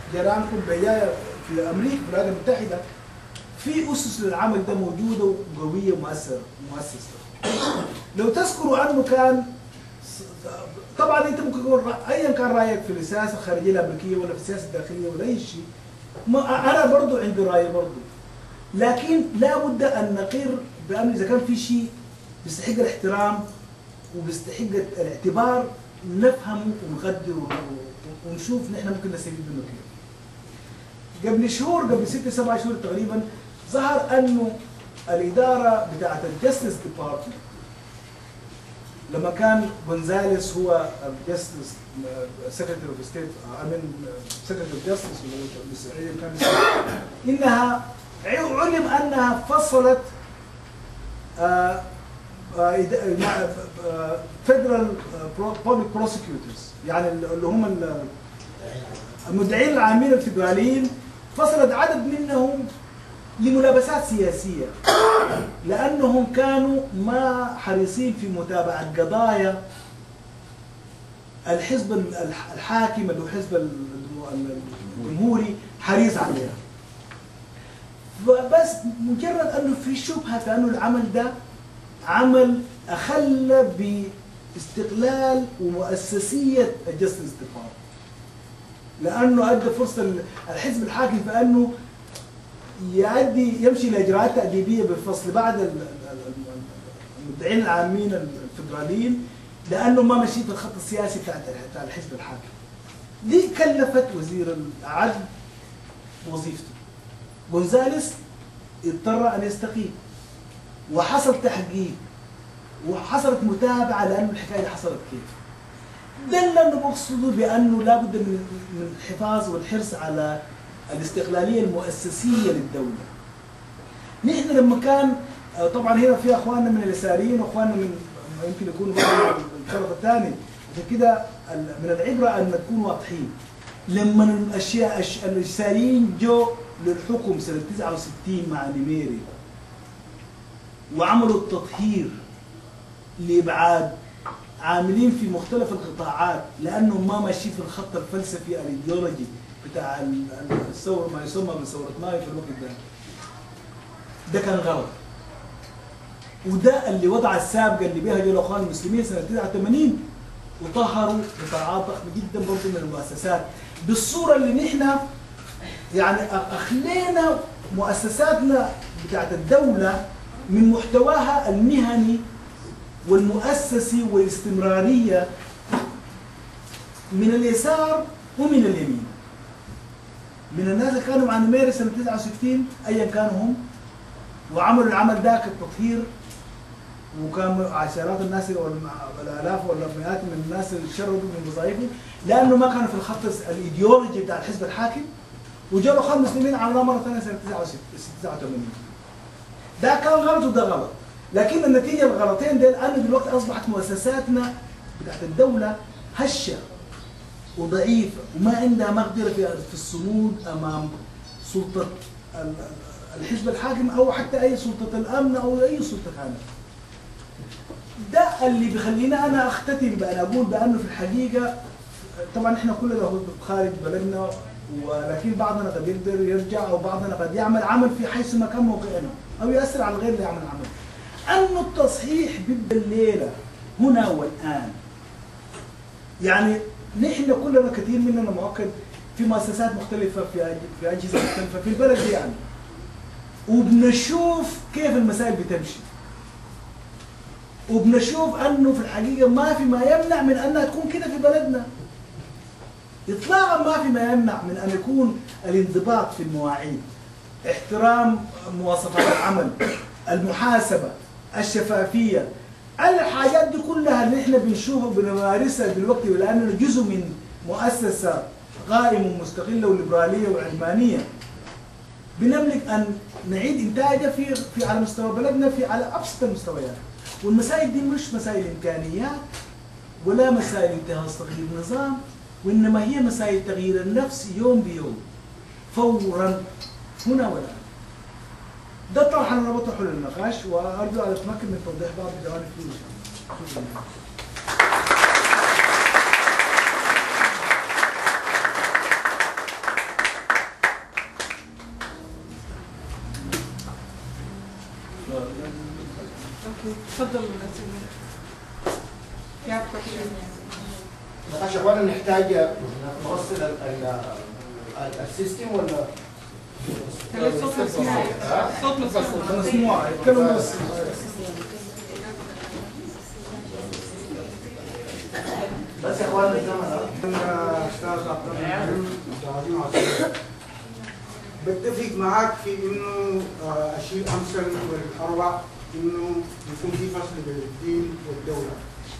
جيرانكم بيايا في امريكا في الولايات المتحده في اسس للعمل ده موجوده وقويه مؤثره مؤسسه لو تذكروا انه كان طبعا انت ممكن تقول رأ- ايا كان رايك في السياسه الخارجيه الامريكيه ولا في السياسه الداخليه ولا اي شيء ما انا برضو عندي راي برضو لكن لا بد ان نقر بان اذا كان في شيء بيستحق الاحترام وبيستحق الاعتبار نفهمه ونقدره ون- ونشوف نحن ممكن نستفيد منه كيف. قبل شهور قبل ست سبع شهور تقريبا ظهر انه الاداره بتاعت الجستس ديبارتمنت لما كان جونزاليس هو الجستس سكرتري اوف ستيت امين سكرتري اوف جستس كان اسمه، انها علم انها فصلت فيدرال بابليك بروسيكيوتورز يعني اللي هم ال- المدعين العامين الفيدراليين فصلت عدد منهم لملابسات سياسيه لانهم كانوا ما حريصين في متابعه قضايا الحزب الح- الحاكم اللي هو حزب ال- الجمهوري حريص عليها فبس مجرد انه في شبهه انه العمل ده عمل اخل باستقلال ومؤسسيه الجستس ديبارتمنت لانه ادى فرصه ل- الحزب الحاكم في انه يؤدي يمشي لاجراءات تاديبيه بالفصل بعد ال- ال- ال- المدعين العامين الفدراليين لانه ما مشي في الخط السياسي بتاع بتاع الحزب الحاكم. دي كلفت وزير العدل وظيفته. جونزاليس اضطر ان يستقيل وحصل تحقيق وحصلت متابعه لانه الحكايه دي حصلت كيف. ده اللي انا بقصده بانه لابد من من الحفاظ والحرص على الاستقلاليه المؤسسيه للدوله. نحن لما كان آه، طبعا هنا في اخواننا من اليساريين واخواننا من يمكن يكونوا برضه من الطرف الثاني عشان كده ال- من العبره ان نكون واضحين. لما الاشياء الش- اليساريين جو للحكم سنه 69 مع نيميري وعملوا التطهير لابعاد عاملين في مختلف القطاعات لانهم ما ماشيين في الخط الفلسفي الايديولوجي بتاع ال- ال- الثوره ما يسمى بثوره مايو في الوقت ده ده كان غلط وده اللي وضع السابقه اللي بها جو الاخوان المسلمين سنه 89 وطهروا قطاعات ضخمه جدا برضه من المؤسسات بالصوره اللي نحن يعني أ- اخلينا مؤسساتنا بتاعت الدوله من محتواها المهني والمؤسسي والاستمراريه من اليسار ومن اليمين من الناس اللي كانوا مع نميري سنه 69 ايا كانوا هم وعملوا العمل ذاك التطهير وكان عشرات الناس والم- والالاف ولا مئات من الناس اللي شردوا من وظائفهم لانه ما كانوا في الخط الايديولوجي بتاع الحزب الحاكم وجاء الاخوان المسلمين عملوها مره ثانيه سنه 89 ده كان غلط وده غلط لكن النتيجه الغلطين دول انه دلوقتي اصبحت مؤسساتنا بتاعت الدوله هشه وضعيفه وما عندها مقدره في في الصمود امام سلطه ال- ال- الحزب الحاكم او حتى اي سلطه الامن او اي سلطه ثانيه. ده اللي بيخليني انا اختتم بان اقول بانه في الحقيقه طبعا احنا كلنا هو خارج بلدنا ولكن بعضنا قد يقدر يرجع او بعضنا قد يعمل عمل في حيث ما كان موقعنا او ياثر على الغير اللي يعمل عمل. انه التصحيح بيبدا الليله هنا والان. يعني نحن كلنا كثير مننا مؤكد في مؤسسات مختلفة في أج- في أجهزة مختلفة في البلد دي يعني وبنشوف كيف المسائل بتمشي وبنشوف انه في الحقيقه ما في ما يمنع من انها تكون كده في بلدنا اطلاقا ما في ما يمنع من ان يكون الانضباط في المواعيد احترام مواصفات العمل المحاسبه الشفافيه الحاجات دي كلها اللي احنا بنشوفها وبنمارسها دلوقتي ولاننا جزء من مؤسسه قائمه ومستقله وليبراليه وعلمانيه بنملك ان نعيد انتاجها في في على مستوى بلدنا في على ابسط المستويات والمسائل دي مش مسائل امكانيات ولا مسائل انتهاز تغيير نظام وانما هي مسائل تغيير النفس يوم بيوم فورا هنا والان ده الطرح اللي انا بطرحه للنقاش وارجو ان اتمكن من توضيح بعض الجوانب فيه ان شاء الله شكرا تفضل يا question. نقاش اخوانا نحتاج نوصل ال- ال- ال- السيستم ولا خلي الصوت مسموع الصوت مسموع مسموعة يتكلموا بس بس يا اخوانا الزمن أنا أستاذ عبد الرحمن عظيم عظيم بتفق معك في إنه آه، الشيء الأمثل والأروع إنه يكون في فصل بين الدين والدولة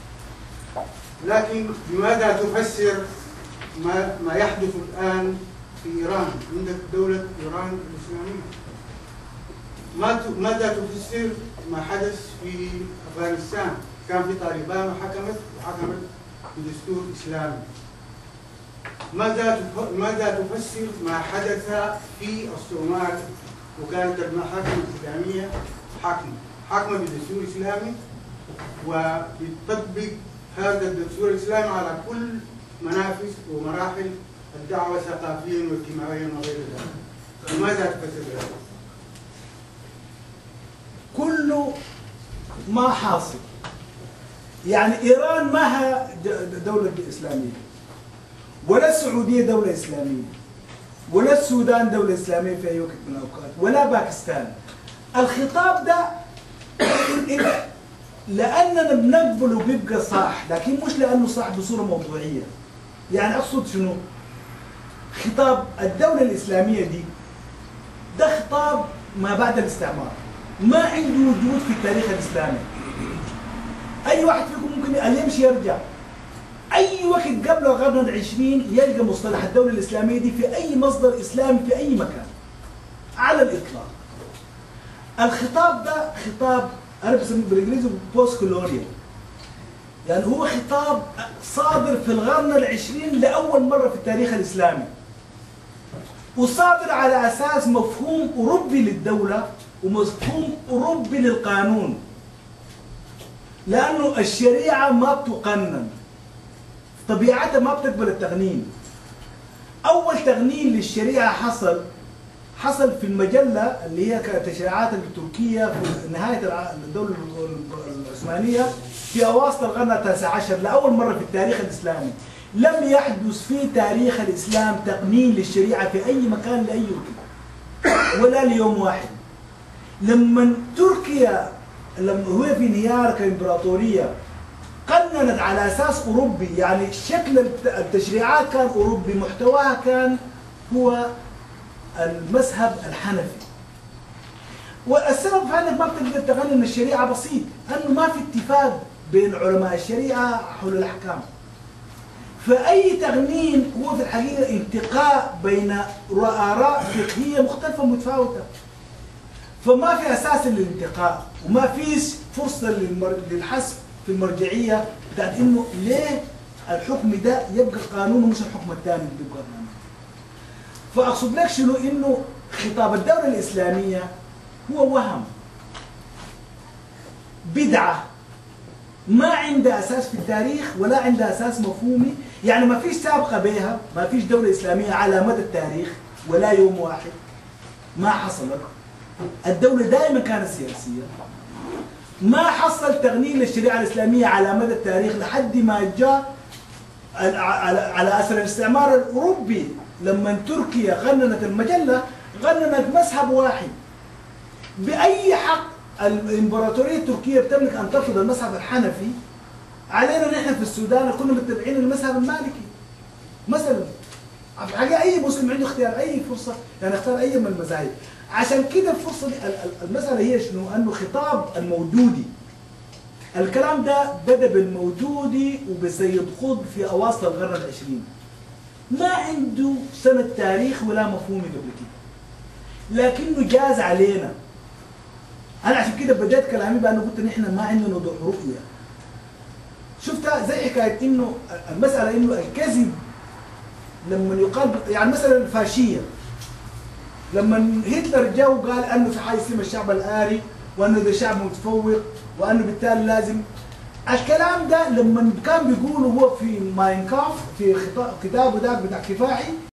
لكن لماذا تفسر ما ما يحدث الآن في إيران عندك دولة إيران الإسلامية ما ت- ماذا تفسر ما حدث في أفغانستان كان في طالبان وحكمت وحكمت بدستور إسلامي ماذا تف- ماذا تفسر ما حدث في الصومال وكانت المحاكم الإسلامية حاكمة حاكمة بدستور إسلامي وبتطبق هذا الدستور الإسلامي على كل منافذ ومراحل الدعوة ثقافيا واجتماعيا وغير ذلك لماذا تفسر ذلك؟ كله ما حاصل يعني ايران ما هي د- دوله اسلاميه ولا السعوديه دوله اسلاميه ولا السودان دوله اسلاميه في اي وقت من الاوقات ولا باكستان الخطاب ده لاننا بنقبله بيبقى صح لكن مش لانه صح بصوره موضوعيه يعني اقصد شنو خطاب الدوله الاسلاميه دي ده خطاب ما بعد الاستعمار ما عنده وجود في التاريخ الاسلامي اي واحد فيكم ممكن اللي يمشي يرجع اي وقت قبل القرن العشرين يلقى مصطلح الدوله الاسلاميه دي في اي مصدر اسلامي في اي مكان على الاطلاق الخطاب ده خطاب انا بسميه بالانجليزي بوست كولونيال يعني هو خطاب صادر في القرن العشرين لاول مره في التاريخ الاسلامي وصادر على اساس مفهوم اوروبي للدوله ومفهوم اوروبي للقانون لانه الشريعه ما بتقنن طبيعتها ما بتقبل التقنين اول تقنين للشريعه حصل حصل في المجله اللي هي كانت تشريعات التركيه في نهايه الع- الدوله العثمانيه في اواسط القرن التاسع عشر لاول مره في التاريخ الاسلامي لم يحدث في تاريخ الاسلام تقنين للشريعه في اي مكان لاي وقت ولا ليوم واحد لما تركيا لما هو في انهيار كامبراطوريه قننت على اساس اوروبي يعني شكل الت- التشريعات كان اوروبي محتواها كان هو المذهب الحنفي والسبب في انك ما بتقدر تقنن الشريعه بسيط انه ما في اتفاق بين علماء الشريعه حول الاحكام فاي تقنين هو في الحقيقه التقاء بين اراء فقهيه مختلفه متفاوته فما في اساس للانتقاء وما فيش فرصه للمر... للحسب في المرجعيه بتاعت انه ليه الحكم ده يبقى قانون ومش الحكم الثاني اللي بيبقى قانون فاقصد لك شنو انه خطاب الدوله الاسلاميه هو وهم بدعه ما عندها اساس في التاريخ ولا عندها اساس مفهومي يعني ما فيش سابقه بها ما فيش دوله اسلاميه على مدى التاريخ ولا يوم واحد ما حصلت الدوله دائما كانت سياسيه ما حصل تغنين للشريعه الاسلاميه على مدى التاريخ لحد ما جاء على على على اثر الاستعمار الاوروبي لما تركيا غننت المجله غننت مذهب واحد باي حق الامبراطوريه التركيه بتملك ان ترفض المذهب الحنفي علينا نحن في السودان كنا متبعين المذهب المالكي مثلا في الحقيقه اي مسلم عنده اختيار اي فرصه يعني اختار اي من المذاهب عشان كده الفرصه دي ال- ال- المساله هي شنو؟ انه خطاب الموجودي الكلام ده بدا بالموجودي وبسيد قطب في اواسط القرن العشرين ما عنده سنه تاريخ ولا مفهومي قبل كده لكنه جاز علينا انا عشان كده بديت كلامي بانه قلت نحن ما عندنا ضوء رؤيه شفتها زي حكايه انه المساله انه الكذب لما يقال يعني مثلا الفاشيه لما هتلر جاء وقال انه في حاجه اسمها الشعب الاري وانه ده شعب متفوق وانه بالتالي لازم الكلام ده لما كان بيقوله هو في ماينكاف في خطا- كتابه ده بتاع كفاحي